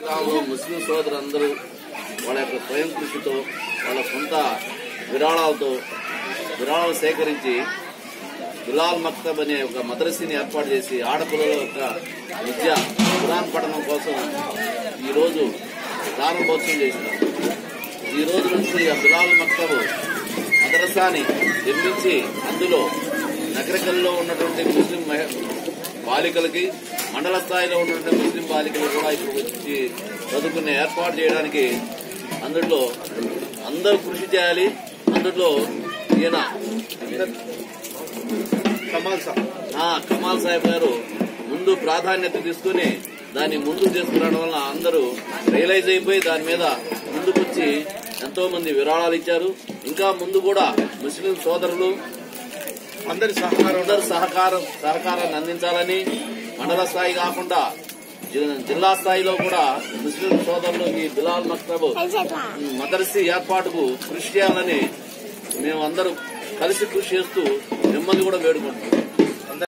మకాంలో ముస్లిం సోదరులందరూ వాళ్ళ యొక్క స్వయం కృషితో వాళ్ళ సొంత విరాళాలతో విరాళాలు సేకరించి బిలాల్ మక్తబ్ అనే ఒక మద్రసని ఏర్పాటు చేసి ఆడపిల్లల యొక్క విద్య ఖురాన్ పఠనం కోసం ఈ రోజు ప్రారంభోత్సవం చేసినారు ఈ రోజు నుంచి ఆ బిలాల్ మక్తబ్ మద్రసాని నిర్మించి అందులో నగరికల్లో ఉన్నటువంటి ముస్లిం మహి- బాలికలకి మండల స్థాయిలో ఉన్నటువంటి ముస్లిం బాలికలు కూడా ఇప్పుడు వచ్చి చదువుకునే ఏర్పాటు చేయడానికి అందులో అందరూ కృషి చేయాలి అందులో ఈయన కమాల్ సార్ ఆ, కమాల్ సాహెబ్ గారు ముందు ప్రాధాన్యత తీసుకుని దాన్ని ముందుకు తీసుకురావడం వల్ల అందరూ రియలైజ్ అయిపోయి దాని మీద ముందుకొచ్చి ఎంతో మంది విరాళాలు ఇచ్చారు ఇంకా ముందు కూడా ముస్లిం సోదరులు అందరి సహకారం అందరు సహకారం సహకారాన్ని అందించాలని మండల స్థాయి కాకుండా జి- జిల్లా స్థాయిలో కూడా ముస్లిం సోదరులు ఈ బిలాల్ మక్తబ్ మదర్సీ ఏర్పాటుకు కృషి చేయాలని మేము అందరూ కలిసి కృషి చేస్తూ మిమ్మల్ని కూడా వేడుకుంటున్నాం